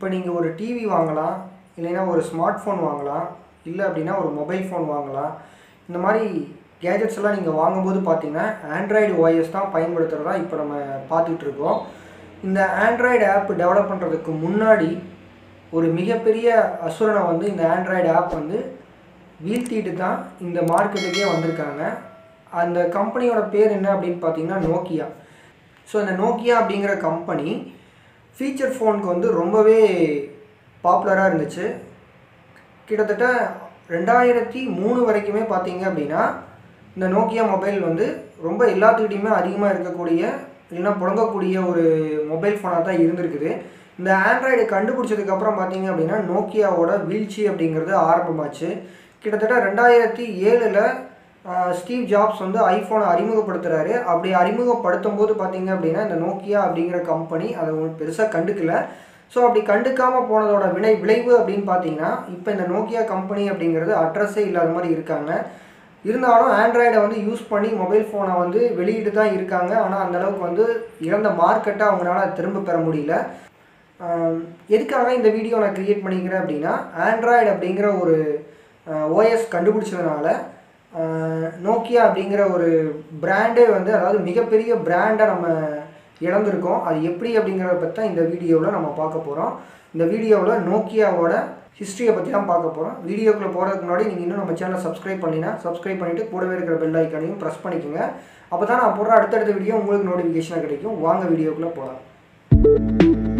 இப்போ நீங்கள் ஒரு டிவி வாங்கலாம் இல்லைன்னா ஒரு ஸ்மார்ட் ஃபோன் வாங்கலாம் இல்லை அப்படின்னா ஒரு மொபைல் ஃபோன் வாங்கலாம் இந்த மாதிரி கேஜெட்ஸ் எல்லாம் நீங்கள் வாங்கும்போது பார்த்தீங்கன்னா ஆண்ட்ராய்டு ஓஎஸ் தான் பயன்படுத்துகிறதா இப்போ நம்ம பார்த்துட்டு இருக்கோம் இந்த ஆண்ட்ராய்டு ஆப் டெவலப் பண்ணுறதுக்கு முன்னாடி ஒரு மிகப்பெரிய அசுரனை வந்து இந்த ஆண்ட்ராய்டு ஆப் வந்து வீழ்த்திட்டு தான் இந்த மார்க்கெட்டுக்கே வந்திருக்காங்க அந்த கம்பெனியோட பேர் என்ன அப்படின்னு பார்த்தீங்கன்னா நோக்கியா ஸோ இந்த நோக்கியா அப்படிங்கிற கம்பெனி ஃபீச்சர் ஃபோனுக்கு வந்து ரொம்பவே பாப்புலராக இருந்துச்சு கிட்டத்தட்ட ரெண்டாயிரத்தி மூணு வரைக்குமே பார்த்தீங்க அப்படின்னா இந்த நோக்கியா மொபைல் வந்து ரொம்ப எல்லாத்துக்கிட்டையுமே அதிகமாக இருக்கக்கூடிய இல்லைன்னா புழங்கக்கூடிய ஒரு மொபைல் ஃபோனாக தான் இருந்திருக்குது இந்த ஆண்ட்ராய்டு கண்டுபிடிச்சதுக்கப்புறம் பார்த்தீங்க அப்படின்னா நோக்கியாவோட வீழ்ச்சி அப்படிங்கிறது ஆரம்பமாச்சு கிட்டத்தட்ட ரெண்டாயிரத்தி ஏழில் ஸ்டீவ் ஜாப்ஸ் வந்து ஐஃபோனை அறிமுகப்படுத்துகிறாரு அப்படி அறிமுகப்படுத்தும் போது பார்த்தீங்க அப்படின்னா இந்த நோக்கியா அப்படிங்கிற கம்பெனி அதை பெருசாக கண்டுக்கல ஸோ அப்படி கண்டுக்காமல் போனதோட வினை விளைவு அப்படின்னு பார்த்தீங்கன்னா இப்போ இந்த நோக்கியா கம்பெனி அப்படிங்கிறது அட்ரஸே இல்லாத மாதிரி இருக்காங்க இருந்தாலும் ஆண்ட்ராய்டை வந்து யூஸ் பண்ணி மொபைல் ஃபோனை வந்து வெளியிட்டு தான் இருக்காங்க ஆனால் அந்தளவுக்கு வந்து இழந்த மார்க்கெட்டை அவங்களால திரும்ப பெற முடியல ஆம், எதுக்காக இந்த வீடியோ நான் க்ரியேட் பண்ணிக்கிறேன் அப்படின்னா ஆண்ட்ராய்டு அப்படிங்கிற ஒரு ஓஎஸ் கண்டுபிடிச்சதுனால நோக்கியா அப்படிங்கிற ஒரு பிராண்டே வந்து அதாவது மிகப்பெரிய பிராண்டை நம்ம இழந்திருக்கோம் அது எப்படி அப்படிங்கிறத பற்றி தான் இந்த வீடியோவில் நம்ம பார்க்க போகிறோம் இந்த வீடியோவில் நோக்கியாவோட ஹிஸ்ட்ரியை பற்றி தான் பார்க்க போகிறோம் வீடியோக்குள்ளே போகிறதுக்கு முன்னாடி நீங்கள் இன்னும் நம்ம சேனலை சப்ஸ்கிரைப் பண்ணினா சப்ஸ்கிரைப் பண்ணிவிட்டு கூடவே இருக்கிற பெல் ஐக்கானையும் ப்ரெஸ் பண்ணிக்கோங்க அப்போ தான் நான் போடுற அடுத்தடுத்த வீடியோ உங்களுக்கு நோட்டிஃபிகேஷனாக கிடைக்கும் வாங்க வீடியோக்குள்ளே போகலாம்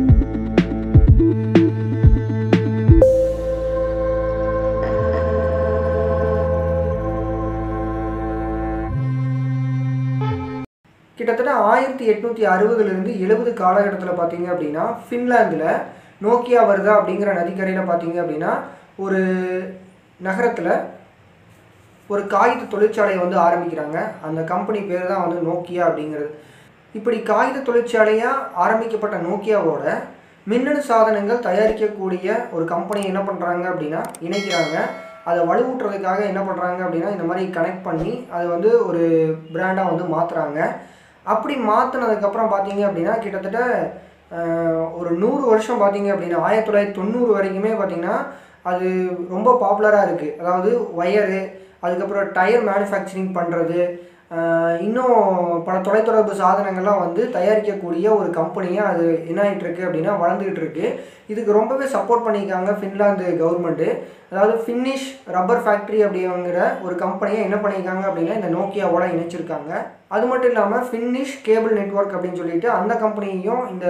கிட்டத்தட்ட ஆயிரத்தி எட்நூற்றி அறுபதுலேருந்து எழுபது காலகட்டத்தில் பார்த்தீங்க அப்படின்னா ஃபின்லாந்தில் நோக்கியா வருதா அப்படிங்கிற நதிக்கரையில் பார்த்தீங்க அப்படின்னா ஒரு நகரத்தில் ஒரு காகித தொழிற்சாலையை வந்து ஆரம்பிக்கிறாங்க அந்த கம்பெனி பேர் தான் வந்து நோக்கியா அப்படிங்கிறது இப்படி காகித தொழிற்சாலையாக ஆரம்பிக்கப்பட்ட நோக்கியாவோட மின்னணு சாதனங்கள் தயாரிக்கக்கூடிய ஒரு கம்பெனி என்ன பண்ணுறாங்க அப்படின்னா இணைக்கிறாங்க அதை வலுவூட்டுறதுக்காக என்ன பண்ணுறாங்க அப்படின்னா இந்த மாதிரி கனெக்ட் பண்ணி அதை வந்து ஒரு பிராண்டாக வந்து மாற்றுறாங்க அப்படி மாற்றினதுக்கப்புறம் பார்த்தீங்க அப்படின்னா கிட்டத்தட்ட ஆஹ், ஒரு நூறு வருஷம் பார்த்தீங்க அப்படின்னா ஆயிரத்தி தொள்ளாயிரத்தி தொண்ணூறு வரைக்குமே பார்த்தீங்கன்னா அது ரொம்ப பாப்புலராக இருக்குது அதாவது ஒயரு அதுக்கப்புறம் டயர் மேனுஃபேக்சரிங் பண்ணுறது இன்னும் பல தொலைத்தொடர்பு சாதனங்கள்லாம் வந்து தயாரிக்கக்கூடிய ஒரு கம்பெனியாக அது என்ன ஆகிட்டு இருக்கு அப்படின்னா வளர்ந்துக்கிட்டு இருக்கு இதுக்கு ரொம்பவே சப்போர்ட் பண்ணியிருக்காங்க ஃபின்லாந்து கவர்மெண்ட்டு அதாவது ஃபின்னிஷ் ரப்பர் ஃபேக்ட்ரி அப்படிங்கிற ஒரு கம்பெனியை என்ன பண்ணியிருக்காங்க அப்படின்னா இந்த நோக்கியாவோட இணைச்சிருக்காங்க அது மட்டும் இல்லாமல் ஃபின்னிஷ் கேபிள் நெட்வொர்க் அப்படின்னு சொல்லிட்டு அந்த கம்பெனியையும் இந்த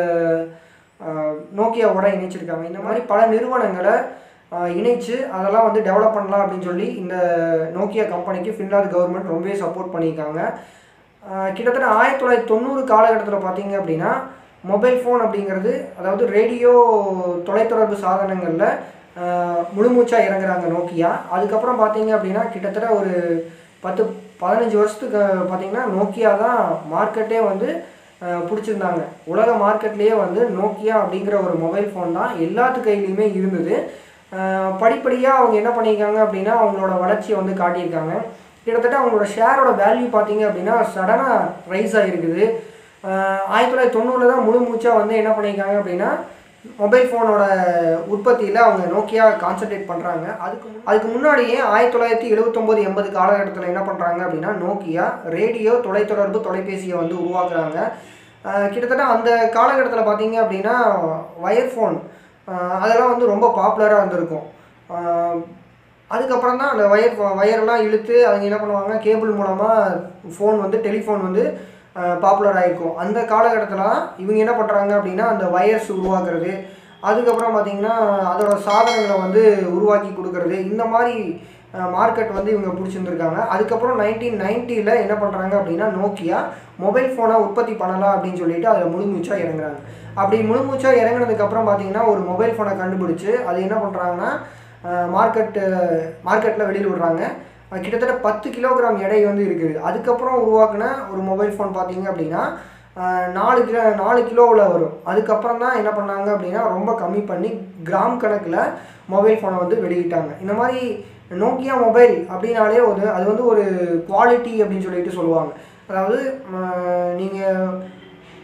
ஆஹ், நோக்கியாவோட இணைச்சிருக்காங்க இந்த மாதிரி பல நிறுவனங்களை ஆஹ், இணைச்சு அதெல்லாம் வந்து டெவலப் பண்ணலாம் அப்படின்னு சொல்லி இந்த நோக்கியா கம்பெனிக்கு ஃபின்லாந்து கவர்மெண்ட் ரொம்பவே சப்போர்ட் பண்ணியிருக்காங்க ஆஹ், கிட்டத்தட்ட ஆயிரத்தி தொள்ளாயிரத்தி தொண்ணூறு காலகட்டத்தில் பார்த்தீங்க அப்படின்னா மொபைல் ஃபோன் அப்படிங்கிறது அதாவது ரேடியோ தொலைத்தொடர்பு சாதனங்களில் முழுமூச்சாக இறங்குறாங்க நோக்கியா அதுக்கப்புறம் பார்த்தீங்க அப்படின்னா கிட்டத்தட்ட ஒரு பத்து பதினஞ்சு வருஷத்துக்கு பார்த்தீங்கன்னா நோக்கியா தான் மார்க்கெட்டே வந்து அஹ், பிடிச்சிருந்தாங்க உலக மார்க்கெட்லேயே வந்து நோக்கியா அப்படிங்கிற ஒரு மொபைல் ஃபோன் தான் எல்லாத்து கையிலையுமே இருந்தது படிப்படியாக அவங்க என்ன பண்ணியிருக்காங்க அப்படின்னா அவங்களோட வளர்ச்சியை வந்து காட்டியிருக்காங்க கிட்டத்தட்ட அவங்களோட ஷேரோட வேல்யூ பார்த்தீங்க அப்படின்னா சடனாக ரைஸ் ஆகிருக்குது ஆயிரத்தி தொள்ளாயிரத்தி தொண்ணூறில் தான் முழு மூச்சாக வந்து என்ன பண்ணியிருக்காங்க அப்படின்னா மொபைல் ஃபோனோட உற்பத்தியில் அவங்க நோக்கியா கான்சென்ட்ரேட் பண்ணுறாங்க அதுக்கு மு- அதுக்கு முன்னாடியே ஆயிரத்தி தொள்ளாயிரத்தி எழுபத்தொம்போது எண்பது காலகட்டத்தில் என்ன பண்ணுறாங்க அப்படின்னா நோக்கியா ரேடியோ தொலைத்தொடர்பு தொலைபேசியை வந்து உருவாக்குறாங்க ஆஹ் கிட்டத்தட்ட அந்த காலகட்டத்தில் பார்த்தீங்க அப்படின்னா வயர் ஃபோன் அதெல்லாம் வந்து ரொம்ப பாப்புலராக இருந்திருக்கும் ஆஹ் அதுக்கப்புறம் தான் அந்த வயர் வயரெல்லாம் இழுத்து அவங்க என்ன பண்ணுவாங்க கேபிள் மூலமாக ஃபோன் வந்து டெலிஃபோன் வந்து பாப்புலர் ஆகிருக்கும் அந்த காலகட்டத்தில் தான் இவங்க என்ன பண்ணுறாங்க அப்படின்னா அந்த வயர்ஸ் உருவாக்குறது அதுக்கப்புறம் பார்த்திங்கன்னா அதோட சாதனங்களை வந்து உருவாக்கி கொடுக்கறது இந்த மாதிரி மார்க்கெட் வந்து இவங்க பிடிச்சிருந்துருக்காங்க அதுக்கப்புறம் நைன்டீன் நைன்ட்டியில் என்ன பண்ணுறாங்க அப்படின்னா நோக்கியா மொபைல் ஃபோனை உற்பத்தி பண்ணலாம் அப்படின்னு சொல்லிட்டு அதில் முழுமூச்சாக இறங்குறாங்க அப்படி முழுமூச்சாக இறங்குனதுக்கப்புறம் பார்த்தீங்கன்னா ஒரு மொபைல் ஃபோனை கண்டுபிடிச்சு அது என்ன பண்ணுறாங்கன்னா மார்க்கெட்டு மார்க்கெட்டில் வெளியில் விடுறாங்க அஹ் கிட்டத்தட்ட பத்து கிலோகிராம் எடை வந்து இருக்குது அதுக்கப்புறம் உருவாக்குன ஒரு மொபைல் ஃபோன் பார்த்தீங்க அப்படின்னா அஹ் நாலு கிலோ நாலு கிலோவில் வரும் அதுக்கப்புறம் தான் என்ன பண்ணாங்க அப்படின்னா ரொம்ப கம்மி பண்ணி கிராம் கணக்கில் மொபைல் ஃபோனை வந்து வெளியிட்டாங்க இந்த மாதிரி நோக்கியா மொபைல் அப்படின்னாலே ஒரு அது வந்து ஒரு குவாலிட்டி அப்படின்னு சொல்லிட்டு சொல்லுவாங்க அதாவது நீங்கள்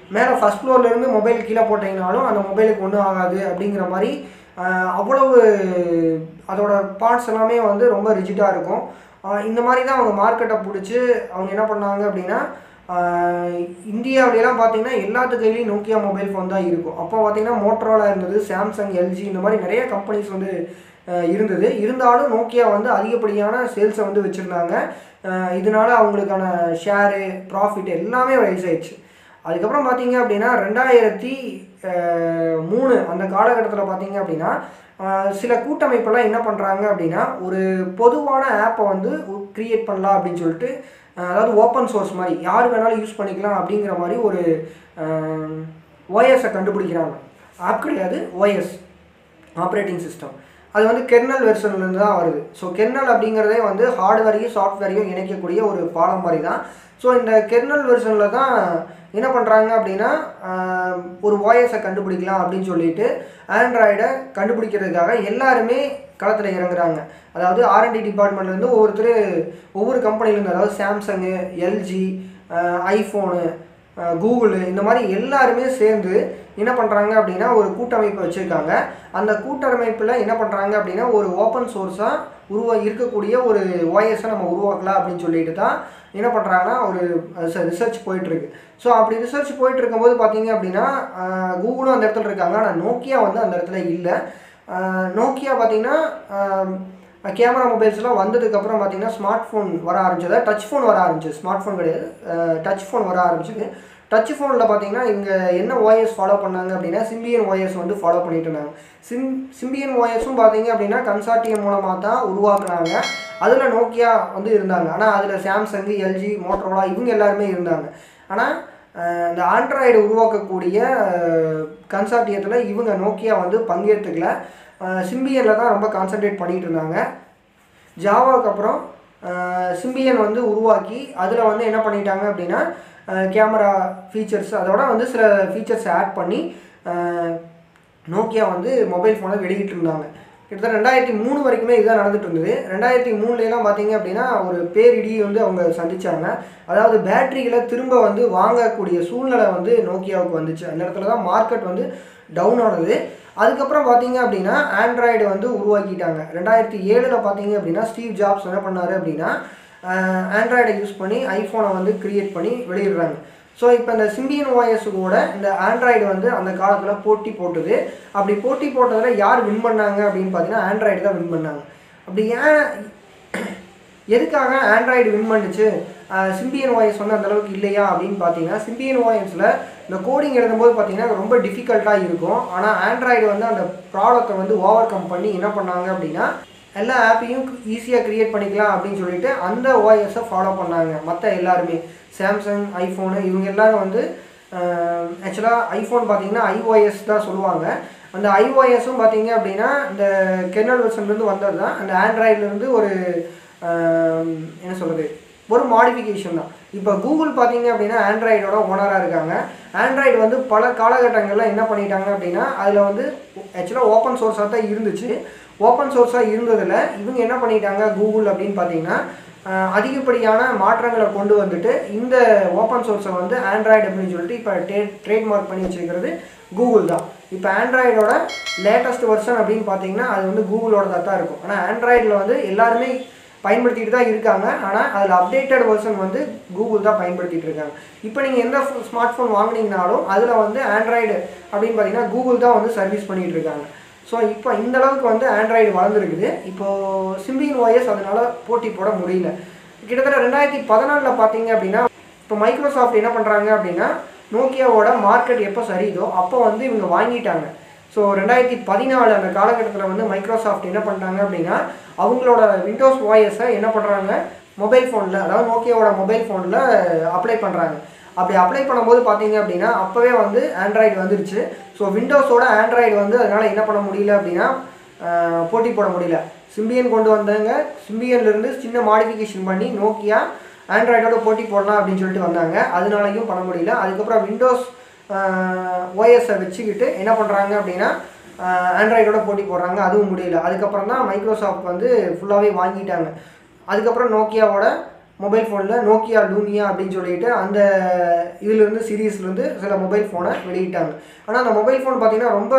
மேலே ஃபஸ்ட் ஃப்ளோர்லேருந்து மொபைல் கீழே போட்டிங்கனாலும் அந்த மொபைலுக்கு ஒன்றும் ஆகாது அப்படிங்கிற மாதிரி ஆஹ், அவ்வளவு அதோட பார்ட்ஸ் எல்லாமே வந்து ரொம்ப ரிஜிட்டாக இருக்கும் ஆஹ், இந்த மாதிரி தான் அவங்க மார்க்கெட்டை பிடிச்சி அவங்க என்ன பண்ணாங்க அப்படின்னா ஆஹ், இந்தியாவிலலாம் பார்த்தீங்கன்னா எல்லாத்து கையிலையும் நோக்கியா மொபைல் ஃபோன் தான் இருக்கும் அப்போ பார்த்தீங்கன்னா மோட்ரோலா இருந்தது சாம்சங் எல்ஜி இந்த மாதிரி நிறைய கம்பெனிஸ் வந்து ஆஹ், இருந்தது இருந்தாலும் நோக்கியா வந்து அதிகப்படியான சேல்ஸை வந்து வச்சுருந்தாங்க இதனால அவங்களுக்கான ஷேரு ப்ராஃபிட் எல்லாமே ரைஸ் ஆயிடுச்சு அதுக்கப்புறம் பார்த்தீங்க அப்படின்னா ரெண்டாயிரத்தி அஹ், மூணு அந்த காலகட்டத்தில் பார்த்தீங்க அப்படின்னா அஹ், சில கூட்டமைப்பெல்லாம் என்ன பண்ணுறாங்க அப்படின்னா ஒரு பொதுவான ஆப்பை வந்து க்ரியேட் பண்ணலாம் அப்படின்னு சொல்லிட்டு அஹ், அதாவது ஓப்பன் சோர்ஸ் மாதிரி யார் வேணாலும் யூஸ் பண்ணிக்கலாம் அப்படிங்கிற மாதிரி ஒரு ஓஎஸை கண்டுபிடிக்கிறாங்க ஆப் கிடையாது ஓஎஸ் ஆப்ரேட்டிங் சிஸ்டம் அது வந்து கெர்னல் வெர்ஷன்லேருந்து தான் வருது ஸோ கெர்னல் அப்படிங்கிறதே வந்து ஹார்ட்வேரையும் சாஃப்ட்வேரையும் இணைக்கக்கூடிய ஒரு பாலம் மாதிரி தான் ஸோ இந்த கெர்னல் வெர்ஷனில் தான் என்ன பண்ணுறாங்க அப்படின்னா ஆஹ், ஒரு வாய்ஸை கண்டுபிடிக்கலாம் அப்படின்னு சொல்லிட்டு ஆண்ட்ராய்டை கண்டுபிடிக்கிறதுக்காக எல்லாருமே களத்தில் இறங்குறாங்க அதாவது ஆர்என்டி டிபார்ட்மெண்ட்லேருந்து ஒவ்வொருத்தர் ஒவ்வொரு கம்பெனிலேருந்து அதாவது சாம்சங்கு எல்ஜி ஐஃபோனு கூகுள் இந்த மாதிரி எல்லாருமே சேர்ந்து என்ன பண்ணுறாங்க அப்படின்னா ஒரு கூட்டமைப்பை வச்சுருக்காங்க அந்த கூட்டமைப்பில் என்ன பண்ணுறாங்க அப்படின்னா ஒரு ஓப்பன் சோர்ஸாக உருவா இருக்கக்கூடிய ஒரு ஓஎஸை நம்ம உருவாக்கலாம் அப்படின்னு சொல்லிட்டு தான் என்ன பண்ணுறாங்கன்னா ஒரு ரிசர்ச் போயிட்டுருக்கு ஸோ அப்படி ரிசர்ச் போயிட்டு இருக்கும்போது பார்த்தீங்க அப்படின்னா ஆஹ், கூகுளும் அந்த இடத்துல இருக்காங்க ஆனால் நோக்கியா வந்து அந்த இடத்துல இல்லை நோக்கியா பார்த்தீங்கன்னா கேமரா மொபைல்ஸ்லாம் வந்ததுக்கப்புறம் பார்த்தீங்கன்னா ஸ்மார்ட் ஃபோன் வர ஆரம்பிச்சது டச் ஃபோன் வர ஆரம்பிச்சு ஸ்மார்ட் ஃபோன் கிடையாது டச் ஃபோன் வர ஆரம்பிச்சது டச் ஃபோனில் பார்த்தீங்கன்னா இவங்க என்ன ஓஎஸ் ஃபாலோ பண்ணாங்க அப்படின்னா சிம்பியன் ஓஎஸ் வந்து ஃபாலோ பண்ணிட்டு இருந்தாங்க சிம் சிம்பியன் ஓஎஸும் பார்த்தீங்க அப்படின்னா கன்சார்டியம் மூலமாக தான் உருவாக்குனாங்க அதில் நோக்கியா வந்து இருந்தாங்க ஆனால் அதில் சாம்சங் எல்ஜி மோட்டரோலா இவங்க எல்லாருமே இருந்தாங்க ஆனால் அஹ், இந்த ஆண்ட்ராய்டு உருவாக்கக்கூடிய கன்சார்டியத்தில் இவங்க நோக்கியா வந்து பங்கேற்றுக்கல சிம்பியனில் தான் ரொம்ப கான்சென்ட்ரேட் பண்ணிட்டு இருந்தாங்க ஜாவாக்கு அப்புறம் சிம்பியன் வந்து உருவாக்கி அதில் வந்து என்ன பண்ணிட்டாங்க அப்படின்னா கேமரா ஃபீச்சர்ஸ் அதோட வந்து சில ஃபீச்சர்ஸ் ஆட் பண்ணி நோக்கியா வந்து மொபைல் ஃபோனை வெளியிட்டு இருந்தாங்க கிட்டத்தட்ட ரெண்டாயிரத்தி மூணு வரைக்குமே இதுதான் நடந்துட்டு இருந்தது ரெண்டாயிரத்தி மூணுலாம் பார்த்தீங்க அப்படின்னா ஒரு பேரிடி வந்து அவங்க சந்திச்சாங்க அதாவது பேட்டரிகளை திரும்ப வந்து வாங்கக்கூடிய சூழ்நிலை வந்து நோக்கியாவுக்கு வந்துச்சு அந்த இடத்துல தான் மார்க்கெட் வந்து டவுன் ஆனது அதுக்கப்புறம் பார்த்தீங்க அப்படின்னா ஆண்ட்ராய்டு வந்து உருவாக்கிட்டாங்க ரெண்டாயிரத்தி ஏழில் பார்த்தீங்க அப்படின்னா ஸ்டீவ் ஜாப்ஸ் என்ன பண்ணாரு அப்படின்னா ஆண்ட்ராய்டை யூஸ் பண்ணி ஐஃபோனை வந்து கிரியேட் பண்ணி வெளியிடுறாங்க ஸோ இப்போ இந்த சிம்பியன் ஓஎஸ் கூட இந்த ஆண்ட்ராய்டு வந்து அந்த காலத்தில் போட்டி போட்டது அப்படி போட்டி போட்டதில் யார் வின் பண்ணாங்க அப்படின்னு பார்த்தீங்கன்னா ஆண்ட்ராய்டு தான் வின் பண்ணாங்க அப்படி ஏன் எதுக்காக ஆண்ட்ராய்டு வின் பண்ணுச்சு சிம்பியன் வாய்ஸ் வந்து அந்த அளவுக்கு இல்லையா அப்படின்னு பார்த்தீங்கன்னா சிம்பியன் வாய்ஸில் இந்த கோடிங் எழுதும்போது பார்த்தீங்கன்னா ரொம்ப டிஃபிகல்ட்டாக இருக்கும் ஆனால் ஆண்ட்ராய்டு வந்து அந்த ப்ராடக்ட்டை வந்து ஓவர் கம் பண்ணி என்ன பண்ணாங்க அப்படின்னா எல்லா ஆப்பையும் ஈஸியாக க்ரியேட் பண்ணிக்கலாம் அப்படின்னு சொல்லிட்டு அந்த ஓஎஸை ஃபாலோ பண்ணாங்க மற்ற எல்லாருமே சாம்சங் ஐஃபோனு இவங்க எல்லாரும் வந்து ஆக்சுவலாக ஐஃபோன் பார்த்தீங்கன்னா ஐஓஎஸ் தான் சொல்லுவாங்க அந்த ஐஓஎஸும் பார்த்தீங்க அப்படின்னா இந்த கெர்னல் வெர்ஷன்லேருந்து வந்தது தான் அந்த ஆண்ட்ராய்ட்லேருந்து ஒரு ஆஹ், என்ன சொல்கிறது ஒரு மாடிஃபிகேஷன் தான் இப்போ கூகுள் பார்த்தீங்க அப்படின்னா ஆண்ட்ராய்டோட ஓனராக இருக்காங்க ஆண்ட்ராய்டு வந்து பல காலகட்டங்களில் என்ன பண்ணிட்டாங்க அப்படின்னா அதில் வந்து ஆக்சுவலாக ஓப்பன் சோர்ஸாக தான் இருந்துச்சு ஓப்பன் சோர்ஸாக இருந்ததில் இவங்க என்ன பண்ணிட்டாங்க கூகுள் அப்படின்னு பார்த்தீங்கன்னா ஆஹ், அதிகப்படியான மாற்றங்களை கொண்டு வந்துட்டு இந்த ஓப்பன் சோர்ஸை வந்து ஆண்ட்ராய்டு அப்படின்னு சொல்லிட்டு இப்போ டே ட்ரேட்மார்க் பண்ணி வச்சிருக்கிறது கூகுள் தான் இப்போ ஆண்ட்ராய்டோட லேட்டஸ்ட் வெர்ஷன் அப்படின்னு பார்த்தீங்கன்னா அது வந்து கூகுளோட தான் இருக்கும் ஆனால் ஆண்ட்ராய்டில் வந்து எல்லாருமே பயன்படுத்திட்டு தான் இருக்காங்க ஆனால் அதில் அப்டேட்டட் வெர்ஷன் வந்து கூகுள் தான் பயன்படுத்திட்டு இருக்காங்க இப்போ நீங்கள் எந்த ஸ்மார்ட் ஃபோன் வாங்குனீங்கனாலும் அதில் வந்து ஆண்ட்ராய்டு அப்படின்னு பார்த்தீங்கன்னா கூகுள் தான் வந்து சர்வீஸ் பண்ணிட்டு இருக்காங்க ஸோ இப்போ இந்த அளவுக்கு வந்து ஆண்ட்ராய்டு வளர்ந்துருக்குது இப்போது சிம்பியன் ஓஎஸ் அதனால் போட்டி போட முடியல கிட்டத்தட்ட ரெண்டாயிரத்தி பதினாலில் பார்த்தீங்க அப்படின்னா இப்போ மைக்ரோசாஃப்ட் என்ன பண்ணுறாங்க அப்படின்னா நோக்கியாவோட மார்க்கெட் எப்போ சரியுதோ அப்போ வந்து இவங்க வாங்கிட்டாங்க ஸோ ரெண்டாயிரத்தி பதினாலு அந்த காலகட்டத்தில் வந்து மைக்ரோசாஃப்ட் என்ன பண்ணுறாங்க அப்படின்னா அவங்களோட விண்டோஸ் வாய்ஸை என்ன பண்ணுறாங்க மொபைல் ஃபோனில் அதாவது நோக்கியாவோட மொபைல் ஃபோனில் அப்ளை பண்ணுறாங்க அப்படி அப்ளை பண்ணும்போது பார்த்தீங்க அப்படின்னா அப்போவே வந்து ஆண்ட்ராய்டு வந்துருச்சு ஸோ விண்டோஸோட ஆண்ட்ராய்டு வந்து அதனால் என்ன பண்ண முடியல அப்படின்னா ஆஹ், போட்டி போட முடியல சிம்பியன் கொண்டு வந்தாங்க சிம்பியன்லேருந்து சின்ன மாடிஃபிகேஷன் பண்ணி நோக்கியா ஆண்ட்ராய்டோட போட்டி போடலாம் அப்படின்னு சொல்லிட்டு வந்தாங்க அதனாலையும் பண்ண முடியல அதுக்கப்புறம் விண்டோஸ் ஓஎஸை வச்சுக்கிட்டு என்ன பண்ணுறாங்க அப்படின்னா ஆண்ட்ராய்டோட போட்டி போடுறாங்க அதுவும் முடியல அதுக்கப்புறம் தான் மைக்ரோசாஃப்ட் வந்து ஃபுல்லாகவே வாங்கிட்டாங்க அதுக்கப்புறம் நோக்கியாவோட மொபைல் ஃபோனில் நோக்கியா லூமியா அப்படின்னு சொல்லிட்டு அந்த இதுலேருந்து சீரீஸ்லேருந்து சில மொபைல் ஃபோனை வெளியிட்டாங்க ஆனால் அந்த மொபைல் ஃபோன் பார்த்தீங்கன்னா ரொம்ப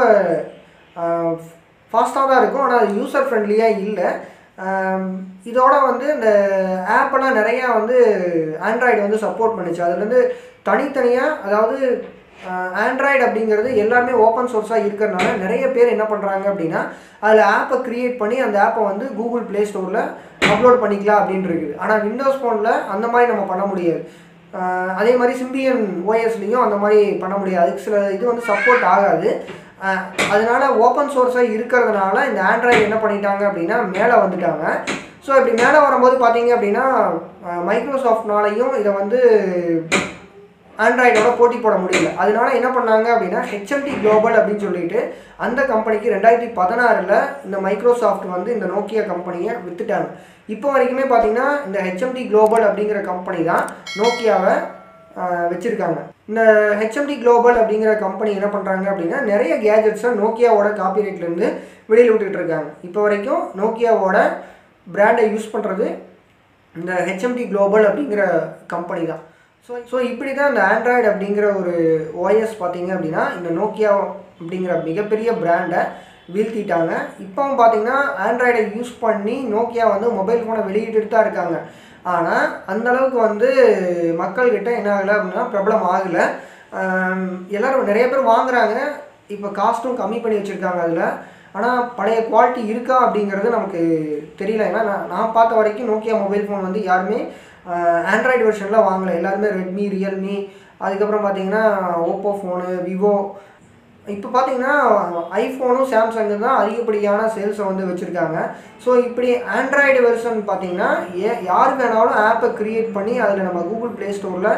ஃபாஸ்ட்டாக தான் இருக்கும் ஆனால் அது யூசர் ஃப்ரெண்ட்லியாக இல்லை ஆம், இதோட வந்து இந்த ஆப்பெல்லாம் நிறையா வந்து ஆண்ட்ராய்டு வந்து சப்போர்ட் பண்ணுச்சு அதுலேருந்து தனித்தனியாக அதாவது ஆண்ட்ராய்டு அப்படிங்கிறது எல்லாமே ஓப்பன் சோர்ஸாக இருக்கிறதுனால நிறைய பேர் என்ன பண்ணுறாங்க அப்படின்னா அதில் ஆப்பை க்ரியேட் பண்ணி அந்த ஆப்பை வந்து கூகுள் ப்ளே ஸ்டோரில் அப்லோட் பண்ணிக்கலாம் அப்படின்னு இருக்குது ஆனால் விண்டோஸ் ஃபோனில் அந்த மாதிரி நம்ம பண்ண முடியாது ஆஹ் அதே மாதிரி சிம்பியன் ஓஎஸ்லேயும் அந்த மாதிரி பண்ண முடியாது அதுக்கு சில இது வந்து சப்போர்ட் ஆகாது ஆஹ் அதனால ஓப்பன் சோர்ஸாக இருக்கிறதுனால இந்த ஆண்ட்ராய்டு என்ன பண்ணிட்டாங்க அப்படின்னா மேலே வந்துட்டாங்க ஸோ இப்படி மேலே வரும்போது பார்த்தீங்க அப்படின்னா மைக்ரோசாஃப்ட்னாலையும் இதை வந்து ஆண்ட்ராய்டோட போட்டி போட முடியல அதனால என்ன பண்ணாங்க அப்படின்னா ஹெச்எம்டி குளோபல் அப்படின்னு சொல்லிட்டு அந்த கம்பெனிக்கு ரெண்டாயிரத்தி பதினாறில் இந்த மைக்ரோசாஃப்ட் வந்து இந்த நோக்கியா கம்பெனியை வித்துட்டாங்க இப்போ வரைக்குமே பார்த்தீங்கன்னா இந்த ஹெச்எம்டி குளோபல் அப்படிங்கிற கம்பெனி தான் நோக்கியாவை ஆஹ், வச்சிருக்காங்க இந்த ஹெச்எம்டி குளோபல் அப்படிங்கிற கம்பெனி என்ன பண்ணுறாங்க அப்படின்னா நிறைய கேஜெட்ஸை நோக்கியாவோட காப்பிரைட்லேருந்து வெளியில் விட்டுட்டு இருக்காங்க இப்போ வரைக்கும் நோக்கியாவோட பிராண்டை யூஸ் பண்ணுறது இந்த ஹெச்எம்டி குளோபல் அப்படிங்கிற கம்பெனி தான் ஸோ ஸோ இப்படி தான் இந்த ஆண்ட்ராய்டு அப்படிங்கிற ஒரு ஓஎஸ் பார்த்தீங்க அப்படின்னா இந்த நோக்கியா அப்படிங்கிற மிகப்பெரிய பிராண்டை வீழ்த்திட்டாங்க இப்போவும் பார்த்தீங்கன்னா ஆண்ட்ராய்டை யூஸ் பண்ணி நோக்கியா வந்து மொபைல் ஃபோனை வெளியிட்டுட்டு தான் இருக்காங்க ஆனால் அந்த அளவுக்கு வந்து மக்கள்கிட்ட என்ன ஆகலை அப்படின்னா பிரபலம் ஆகலை ஆம், எல்லாரும் நிறைய பேர் வாங்குறாங்க இப்போ காஸ்ட்டும் கம்மி பண்ணி வச்சுருக்காங்க அதில் ஆனால் பழைய குவாலிட்டி இருக்கா அப்படிங்கிறது நமக்கு தெரியல ஏன்னா நான் நான் பார்த்த வரைக்கும் நோக்கியா மொபைல் ஃபோன் வந்து யாருமே ஆண்ட்ராய்டு வெர்ஷனில் வாங்கலை எல்லாருமே ரெட்மி ரியல்மி அதுக்கப்புறம் பார்த்தீங்கன்னா ஓப்போ ஃபோனு விவோ இப்போ பார்த்தீங்கன்னா ஐஃபோனும் சாம்சங்கு தான் அதிகப்படியான சேல்ஸை வந்து வச்சுருக்காங்க ஸோ இப்படி ஆண்ட்ராய்டு வெர்ஷன் பார்த்தீங்கன்னா ஏ யார் வேணாலும் ஆப்பை க்ரியேட் பண்ணி அதில் நம்ம கூகுள் ப்ளே ஸ்டோரில்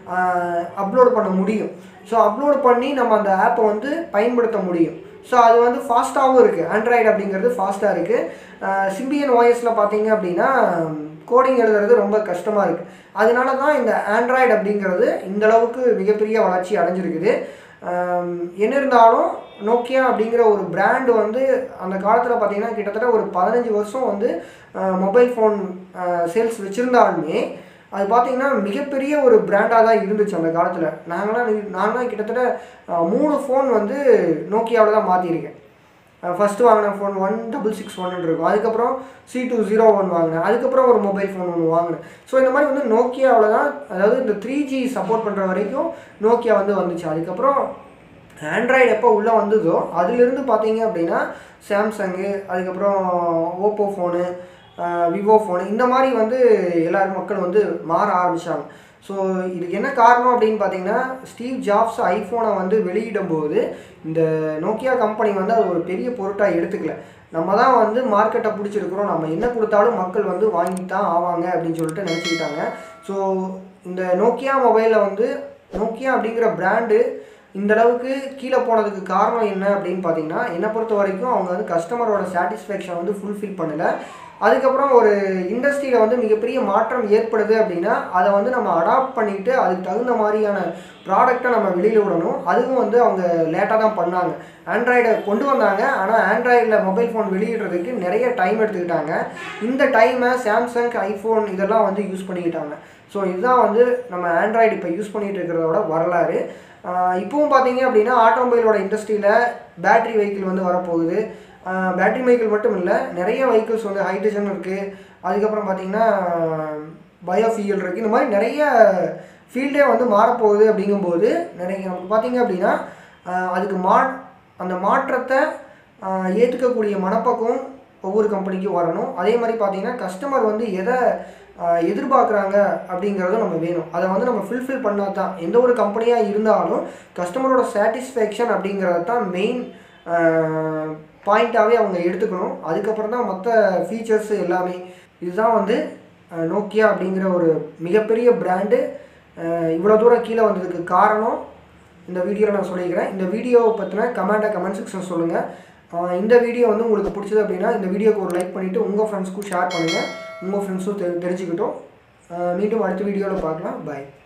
அப்லோட் பண்ண முடியும் ஸோ அப்லோட் பண்ணி நம்ம அந்த ஆப்பை வந்து பயன்படுத்த முடியும் ஸோ அது வந்து ஃபாஸ்ட்டாகவும் இருக்குது ஆண்ட்ராய்டு அப்படிங்கிறது ஃபாஸ்ட்டாக இருக்குது சிம்பியன் ஓஎஸில் பார்த்தீங்க அப்படின்னா கோடிங் எழுதுறது ரொம்ப கஷ்டமாக இருக்குது அதனால தான் இந்த ஆண்ட்ராய்டு அப்படிங்கிறது இந்த அளவுக்கு மிகப்பெரிய வளர்ச்சி அடைஞ்சிருக்குது ஆம், என்ன இருந்தாலும் நோக்கியா அப்படிங்கிற ஒரு பிராண்டு வந்து அந்த காலத்தில் பார்த்தீங்கன்னா கிட்டத்தட்ட ஒரு பதினஞ்சு வருஷம் வந்து மொபைல் ஃபோன் சேல்ஸ் வச்சுருந்தாலுமே அது பார்த்தீங்கன்னா மிகப்பெரிய ஒரு பிராண்டாக தான் இருந்துச்சு அந்த காலத்தில் நாங்களாம் நாங்களாம் கிட்டத்தட்ட அஹ், மூணு ஃபோன் வந்து நோக்கியாவில் தான் மாற்றிருக்கேன் ஃபஸ்ட்டு வாங்கின phone one double six one இருக்கும் அதுக்கப்புறம் சி டூ ஜீரோ ஒன் வாங்கினேன் அதுக்கப்புறம் ஒரு மொபைல் ஃபோன் ஒன்று வாங்கினேன் ஸோ இந்த மாதிரி வந்து நோக்கியாவில் தான் அதாவது இந்த த்ரீ ஜி சப்போர்ட் பண்ணுற வரைக்கும் நோக்கியா வந்து வந்துச்சு அதுக்கப்புறம் ஆண்ட்ராய்டு எப்போ உள்ளே வந்ததோ அதிலிருந்து பார்த்தீங்க அப்படின்னா சாம்சங்கு அதுக்கப்புறம் ஓப்போ ஃபோனு விவோ ஃபோனு இந்த மாதிரி வந்து எல்லாரும் மக்கள் வந்து மாற ஆரம்பித்தாங்க ஸோ இதுக்கு என்ன காரணம் அப்படின்னு பார்த்தீங்கன்னா ஸ்டீவ் ஜாப்ஸ் ஐஃபோனை வந்து வெளியிடும்போது இந்த நோக்கியா கம்பெனி வந்து அது ஒரு பெரிய பொருட்டாக எடுத்துக்கல நம்ம தான் வந்து மார்க்கெட்டை பிடிச்சிருக்கிறோம் நம்ம என்ன கொடுத்தாலும் மக்கள் வந்து வாங்கி தான் ஆவாங்க அப்படின்னு சொல்லிட்டு நினச்சிக்கிட்டாங்க ஸோ இந்த நோக்கியா மொபைலில் வந்து நோக்கியா அப்படிங்கிற பிராண்டு இந்த அளவுக்கு கீழே போனதுக்கு காரணம் என்ன அப்படின்னு பார்த்தீங்கன்னா என்னை பொறுத்த வரைக்கும் அவங்க வந்து கஸ்டமரோட சாட்டிஸ்ஃபேக்ஷன் வந்து ஃபுல்ஃபில் பண்ணலை அதுக்கப்புறம் ஒரு இண்டஸ்ட்ரியில் வந்து மிகப்பெரிய மாற்றம் ஏற்படுது அப்படின்னா அதை வந்து நம்ம அடாப்ட் பண்ணிட்டு அதுக்கு தகுந்த மாதிரியான ப்ராடக்டை நம்ம வெளியில் விடணும் அதுவும் வந்து அவங்க லேட்டாக தான் பண்ணாங்க ஆண்ட்ராய்டை கொண்டு வந்தாங்க ஆனால் ஆண்ட்ராய்டில் மொபைல் ஃபோன் வெளியிடுறதுக்கு நிறைய டைம் எடுத்துக்கிட்டாங்க இந்த டைமை சாம்சங் ஐஃபோன் இதெல்லாம் வந்து யூஸ் பண்ணிக்கிட்டாங்க ஸோ இதுதான் வந்து நம்ம ஆண்ட்ராய்டு இப்போ யூஸ் பண்ணிகிட்டு இருக்கிறதோட வரலாறு ஆஹ் இப்பவும் பார்த்தீங்க அப்படின்னா ஆட்டோமொபைலோட இண்டஸ்ட்ரியில் பேட்டரி வெஹிக்கிள் வந்து வரப்போகுது பேட்டரி வெஹிக்கிள் மட்டும் இல்லை நிறைய வெஹிக்கிள்ஸ் வந்து ஹைட்ரஜன் இருக்குது அதுக்கப்புறம் பார்த்தீங்கன்னா பயோஃபியல் இருக்குது இந்த மாதிரி நிறைய ஃபீல்டே வந்து மாறப்போகுது அப்படிங்கும்போது நிறைய நமக்கு பார்த்தீங்க அப்படின்னா ஆஹ் அதுக்கு மா அந்த மாற்றத்தை ஏற்றுக்கக்கூடிய மனப்பக்குவம் ஒவ்வொரு கம்பெனிக்கும் வரணும் அதே மாதிரி பார்த்தீங்கன்னா கஸ்டமர் வந்து எதை ஆஹ் எதிர்பார்க்குறாங்க அப்படிங்கிறதும் நம்ம வேணும் அதை வந்து நம்ம ஃபுல்ஃபில் பண்ணால் தான் எந்த ஒரு கம்பெனியாக இருந்தாலும் கஸ்டமரோட சாட்டிஸ்ஃபேக்ஷன் அப்படிங்கிறது தான் மெயின் பாயிண்ட்டாகவே அவங்க எடுத்துக்கணும் அதுக்கப்புறம் தான் மற்ற ஃபீச்சர்ஸ் எல்லாமே இதுதான் வந்து அஹ், நோக்கியா அப்படிங்கிற ஒரு மிகப்பெரிய பிராண்டு இவ்வளோ தூரம் கீழே வந்ததுக்கு காரணம் இந்த வீடியோவில் நான் சொல்லிக்கிறேன் இந்த வீடியோவை பற்றின கமெண்ட்டை கமெண்ட் செக்ஷன் சொல்லுங்கள் ஆஹ் இந்த வீடியோ வந்து உங்களுக்கு பிடிச்சது அப்படின்னா இந்த வீடியோக்கு ஒரு லைக் பண்ணிவிட்டு உங்கள் ஃப்ரெண்ட்ஸ்க்கும் ஷேர் பண்ணுங்கள் உங்கள் ஃப்ரெண்ட்ஸும் தெரி தெரிஞ்சுக்கிட்டோம் ஆஹ் மீண்டும் அடுத்த வீடியோவில் பார்க்கலாம் பாய்